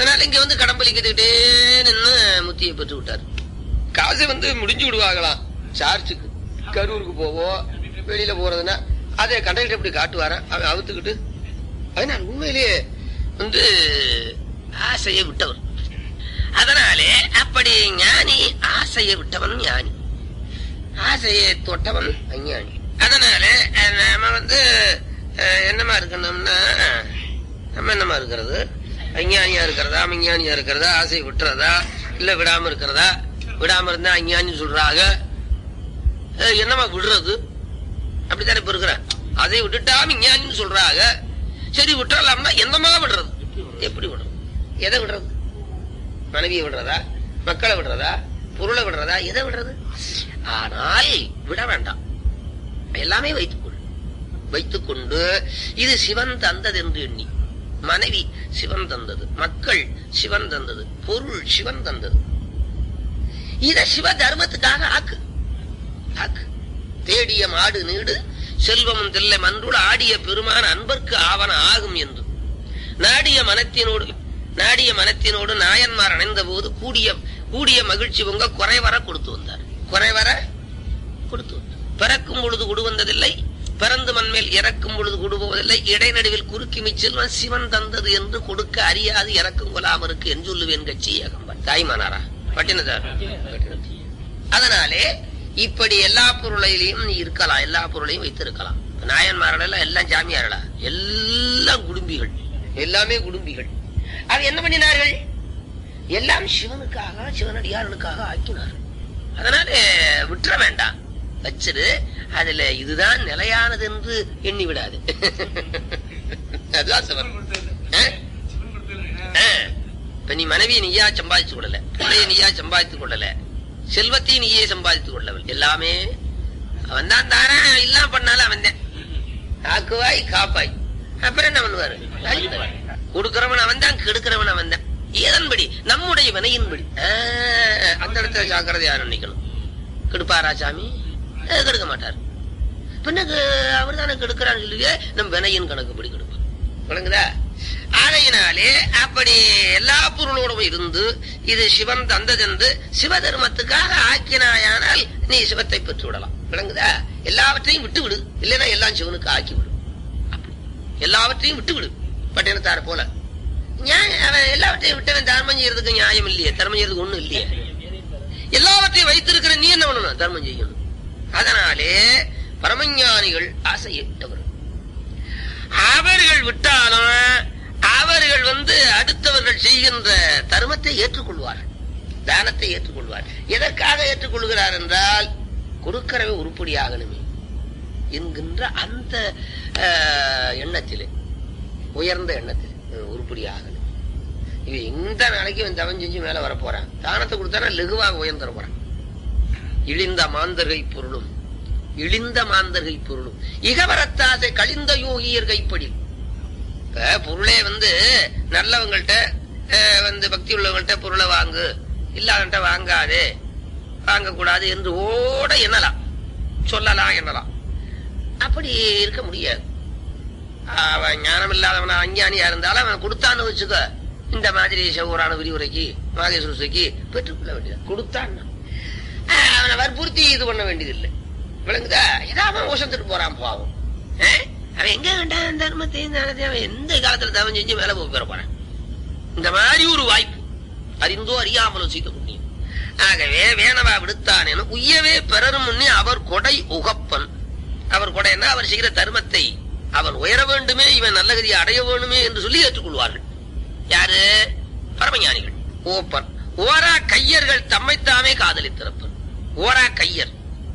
அதனால இங்க வந்து கடம்பளிக்கிட்டே நின்னு முத்தியை பெற்று விட்டார் காசை வந்து முடிஞ்சு விடுவாங்களாம் சார்ஜுக்கு கரூருக்கு போவோம் வெளியில போறதுன்னா அதை கண்டக்டர் எப்படி காட்டுவாரன் அவன் அவுத்துக்கிட்டு அதனால் உண்மையிலேயே வந்து ஆசையை விட்டவர் அதனாலே அப்படி ஞானி ஆசையை விட்டவன் ஞானி ஆசையை தொட்டவன் அஞ்ஞானி அதனால அஹ், நாம வந்து அஹ், என்னமா இருக்கணும்னா நம்ம என்னமா இருக்கிறது அஞ்ஞானியா இருக்கிறதா விஞ்ஞானியா இருக்கிறதா ஆசையை விட்டுறதா இல்ல விடாம இருக்கிறதா விடாம இருந்தா அஞ்ஞானி சொல்றாங்க அஹ், என்னமா விடுறது அப்படித்தானே இப்ப இருக்கிறேன் அதை விட்டுட்டா விஞ்ஞானின்னு சொல்றாங்க சரி விட்டுறலாம்னா என்னமா விடுறது எப்படி விடுறது எதை விடுறது மனைவியை விடுறதா மக்களை விடுறதா பொருளை விடுறதா எதை விடுறது ஆனால் விட வேண்டாம் எல்லாமே வைத்துக்கொள் வைத்துக்கொண்டு இது சிவன் தந்தது என்று எண்ணி மனைவி சிவன் தந்தது மக்கள் சிவன் தந்தது பொருள் சிவன் தந்தது இத சிவ தர்மத்துக்காக ஆக்கு ஆக்கு தேடிய மாடு நீடு செல்வமும் தில்லை மன்றுள் ஆடிய பெருமான அன்பர்க்கு ஆவன ஆகும் என்று நாடிய மனத்தினோடு நாடிய மனத்தினோடு நாயன்மார் அணைந்த போது கூடிய கூடிய மகிழ்ச்சி பொங்க குறைவர கொடுத்து வந்தார் குறைவர கொடுத்து வந்தார் பிறக்கும் பொழுது குடு வந்ததில்லை பிறந்து மண்மேல் இறக்கும் பொழுது கொடுபோவதில்லை இடைநடுவில் குறுக்கி மிச்செல்வன் சிவன் தந்தது என்று கொடுக்க அறியாது இறக்கும் கொலாமருக்கு என்று சொல்லுவேன் கட்சி ஏகம்பன் தாய்மானாரா பட்டினதார் அதனாலே இப்படி எல்லா பொருளையிலையும் நீ இருக்கலாம் எல்லா பொருளையும் வைத்திருக்கலாம் நாயன்மார்கள் எல்லாம் எல்லாம் ஜாமியார்களா எல்லாம் குடும்பிகள் எல்லாமே குடும்பிகள் அது என்ன பண்ணினார்கள் எல்லாம் சிவனுக்காக சிவனடியார்களுக்காக ஆக்கினார்கள் அதனால விட்டுற வேண்டாம் வச்சிரு அதுல இதுதான் நிலையானது என்று எண்ணி விடாது அதுதான் சிவன் ஆ? ஆ. இப்ப நீ மனைவியை நீயா சம்பாதிச்சு கொள்ளல பிள்ளைய நீயா சம்பாதித்துக் கொள்ளல செல்வத்தையும் நீயே சம்பாதித்துக் கொள்ளவில்லை எல்லாமே அவன் தான் தாரன் இல்லாம பண்ணாலும் அவன் தான் ஆக்குவாய் காப்பாய் அப்புறம் என்ன பண்ணுவாரு அழிப்பார். கொடுக்கிறவன் அவன் தான் கெடுக்கிறவன் அவன் தான் ஏதன்படி நம்முடைய வினையின்படி ஆ, அந்த இடத்துல ஜாக்கிரதையா நினைக்கணும் கெடுப்பாரா சாமி அஹ், கெடுக்க மாட்டார் பின்னக்கு அவர் தானே கெடுக்கிறான்னு சொல்லுவே நம்ம வினையின் கணக்குப்படி கெடுப்பார் விளங்குதா ஆகையினாலே அப்படி எல்லா பொருளோடும் இருந்து இது சிவன் தந்ததென்று சிவ தர்மத்துக்காக ஆக்கினாயானால் நீ சிவத்தை பெற்று விடலாம் விளங்குதா எல்லாவற்றையும் விட்டு விடு இல்லைன்னா எல்லாம் சிவனுக்கு ஆக்கி விடு அப்படி. எல்லாவற்றையும் விட்டு விடு பட்டினத்தார போல நியாயம் அவன் எல்லாவற்றையும் விட்டவன் தர்மம் செய்யறதுக்கு நியாயம் இல்லையே தர்மம் செய்யறதுக்கு ஒண்ணும் இல்லையே எல்லாவற்றையும் வைத்திருக்கிற நீ என்ன பண்ணணும் தர்மம் செய்யணும் அதனாலே பரமஞானிகள் ஆசையிட்டவர் அவர்கள் விட்டாலும் அவர்கள் வந்து அடுத்தவர்கள் செய்கின்ற தர்மத்தை ஏற்றுக்கொள்வார்கள் தானத்தை ஏற்றுக்கொள்வார் எதற்காக ஏற்றுக்கொள்கிறார் என்றால் கொடுக்கிறவை உருப்படியாகணுமே என்கின்ற அந்த அஹ், எண்ணத்திலே உயர்ந்த எண்ணத்தில் உருப்படியாகணும் இவன் இந்த நாளைக்கு இவன் தவம் செஞ்சு மேல வர போறான் தானத்தை கொடுத்தானா லெகுவாக உயர்ந்துட போறான் இழிந்த மாந்தர்கை பொருளும் இழிந்த மாந்தர்கை பொருளும் இகவரத்தாசை கழிந்த யோகியர் கைப்படி இப்ப பொருளே வந்து நல்லவங்கள்ட்ட அஹ், வந்து பக்தி உள்ளவங்கள்ட்ட பொருளை வாங்கு இல்லாதவன்ட்ட வாங்காதே வாங்கக்கூடாது என்று ஓட எண்ணலாம் சொல்லலாம் எண்ணலாம் அப்படி இருக்க முடியாது அவன் ஞானம் இல்லாதவனா அஞ்ஞானியா இருந்தாலும் அவன் கொடுத்தான்னு வச்சுக்க இந்த மாதிரி செவ்வரான விரிவுரைக்கு மாகேஸ்வரசுக்கு பெற்றுக்கொள்ள வேண்டியது கொடுத்தான் அவனை வற்புறுத்தி இது பண்ண வேண்டியதில்லை விளங்குதா ஏதோ அவன் ஓசத்துட்டு போறான் பாவம் ஆ? அவன் எங்க கண்டான் தர்மத்தையும் தானத்தையும் அவன் எந்த காலத்துல தவம் செஞ்சு மேல போய் பெற போறான் இந்த மாதிரி ஒரு வாய்ப்பு அறிந்தோ அறியாமலோ செய்த புண்ணியம் ஆகவே வேணவா விடுத்தானேன்னு உய்யவே பெறரும் முன்னே அவர் கொடை உகப்பன் அவர் கொடைன்னா அவர் செய்கிற தர்மத்தை அவன் உயர வேண்டுமே இவன் நல்ல கதியை அடைய வேண்டுமே என்று சொல்லி ஏற்றுக்கொள்வார்கள் யாரு பரமஞானிகள் ஓப்பன் ஓரா கையர்கள் தம்மைத்தாமே காதலித்திருப்பர் ஓரா கையர்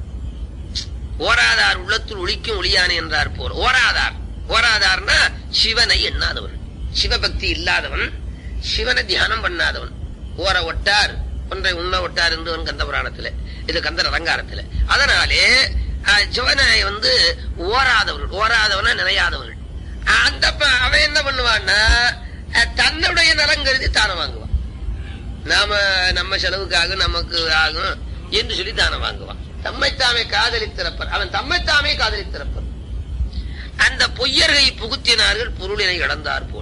ஓராதார் உள்ளத்தில் ஒளிக்கும் ஒளியானே என்றார் போர் ஓராதார் ஓராதார்னா சிவனை எண்ணாதவன் சிவபக்தி இல்லாதவன் சிவனை தியானம் பண்ணாதவன் ஓர ஒட்டார் ஒன்றை உண்ண ஒட்டார் என்று கந்த புராணத்துல இது கந்தர் அலங்காரத்துல அதனாலே அஹ், சிவனை வந்து ஓராதவர்கள் ஓராதவன நினையாதவர்கள் அந்த ப- அவன் என்ன பண்ணுவான்னா அஹ், தன்னுடைய நலம் கருதி தானம் வாங்குவான் நாம நம்ம செலவுக்காக நமக்கு ஆகும் என்று சொல்லி தானம் வாங்குவான் தம்மைத்தாமே காதலித்திருப்பர் அவன் தம்மைத்தாமே காதலித்திருப்பர் அந்த பொய்யர்கை புகுத்தினார்கள் பொருளினை இழந்தார் போல்